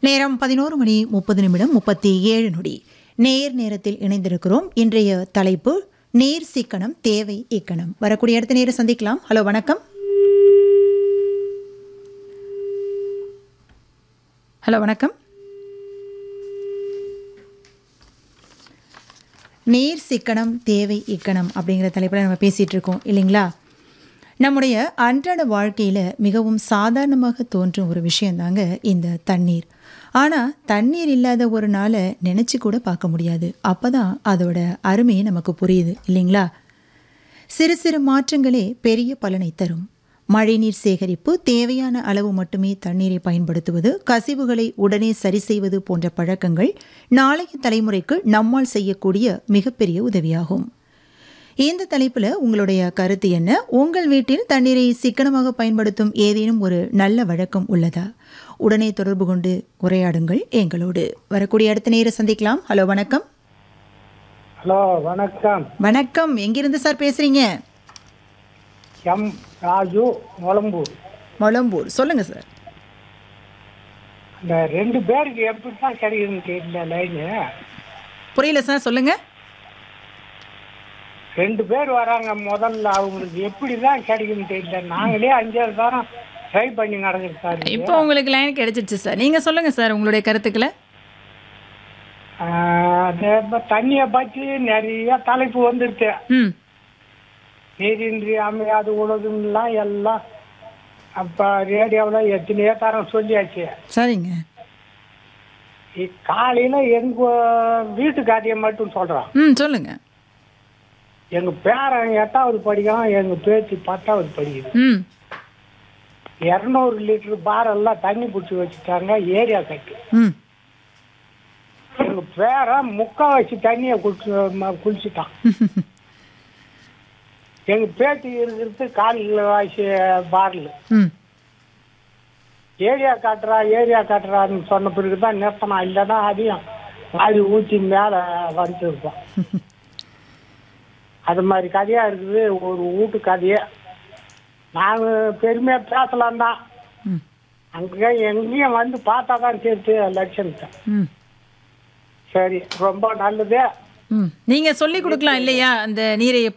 நேரம் பதினோரு மணி முப்பது நிமிடம் முப்பத்தி ஏழு நொடி நேர் நேரத்தில் இணைந்திருக்கிறோம் இன்றைய தலைப்பு நேர் சிக்கனம் தேவை இக்கணம் வரக்கூடிய அடுத்த நேரம் சந்திக்கலாம் ஹலோ வணக்கம் ஹலோ வணக்கம் நேர் சிக்கனம் தேவை இக்கணம் அப்படிங்கிற தலைப்பில் நம்ம பேசிகிட்டு இருக்கோம் இல்லைங்களா நம்முடைய அன்றாட வாழ்க்கையில் மிகவும் சாதாரணமாக தோன்றும் ஒரு விஷயந்தாங்க இந்த தண்ணீர் ஆனால் தண்ணீர் இல்லாத ஒரு நாளை நினச்சி கூட பார்க்க முடியாது அப்போ தான் அதோட அருமையை நமக்கு புரியுது இல்லைங்களா சிறு சிறு மாற்றங்களே பெரிய பலனை தரும் மழைநீர் சேகரிப்பு தேவையான அளவு மட்டுமே தண்ணீரை பயன்படுத்துவது கசிவுகளை உடனே சரி செய்வது போன்ற பழக்கங்கள் நாளைய தலைமுறைக்கு நம்மால் செய்யக்கூடிய மிகப்பெரிய உதவியாகும் இந்த தலைப்பில் உங்களுடைய கருத்து என்ன உங்கள் வீட்டில் தண்ணீரை சிக்கனமாக பயன்படுத்தும் ஏதேனும் ஒரு நல்ல வழக்கம் உள்ளதா உடனே தொடர்பு கொண்டு உரையாடுங்கள் எங்களோடு வரக்கூடிய அடுத்த நேரம் சந்திக்கலாம் ஹலோ வணக்கம் ஹலோ வணக்கம் வணக்கம் எங்கிருந்து சார் பேசுறீங்க எம் ராஜு நொலம்பூர் மொளம்பூர் சொல்லுங்க சார் இந்த ரெண்டு பேருக்கு எப்படி தான் கிடைக்குதுன்னு தெரியல லைனு புரியல சார் சொல்லுங்க ரெண்டு பேர் வராங்க முதல்ல அவங்களுக்கு எப்படி தான் கிடைக்குதுன்னு தெரியல நாங்களே அஞ்சாறு தாரம் ட்ரை பண்ணி நடக்குது சார் இது. இப்போ உங்களுக்கு லைன் கிடைச்சிருச்சு சார் நீங்க சொல்லுங்க சார் உங்களுடைய கருத்துக்களை ஆஹ், அந்த இப்ப தண்ணியை பற்றி நிறைய தலைப்பு வந்துருச்சு ம் நீரின்றி அமையாது உலகம்லாம் எல்லாம் அப்போ ரேடியோவில் எத்தனையோ தரம் சொல்லியாச்சு சரிங்க காலையில் எங்கள் வீட்டு கதையை மட்டும் சொல்கிறோம் ம் சொல்லுங்க எங்க பேரன் எட்டாவது படிக்கிறான் எங்க பேத்தி பத்தாவது படிக்குது ம் இரநூறு லிட்டர் பாரெல்லாம் தண்ணி பிடிச்சி வச்சுட்டாங்க ஏரியா கட்டு ம் எங்க பேரன் முக்கா வச்சு தண்ணியை குடிச்சு ம- குளிச்சுட்டான் எங்க பேத்தி இருக்கிறது காலில் வாசி பாரில் ம் ஏரியா காட்டுறா ஏரியா காட்டுறான்னு சொன்ன பிறகு தான் நிறுத்தினான் இல்லைன்னா அதையும் வாரி ஊற்றி மேலே வந்துட்டு இருப்பான் அது மாதிரி கதையா இருக்குது ஒரு வீட்டு கதையே நாங்கள் பெருமையாக பேசலாம் தான் ம் அங்கே எங்கேயும் வந்து பார்த்தா தான் சேர்த்து லட்சணத்தை ம் சரி ரொம்ப நல்லது ம் நீங்க சொல்லி கொடுக்கலாம் இல்லையா அந்த நீரை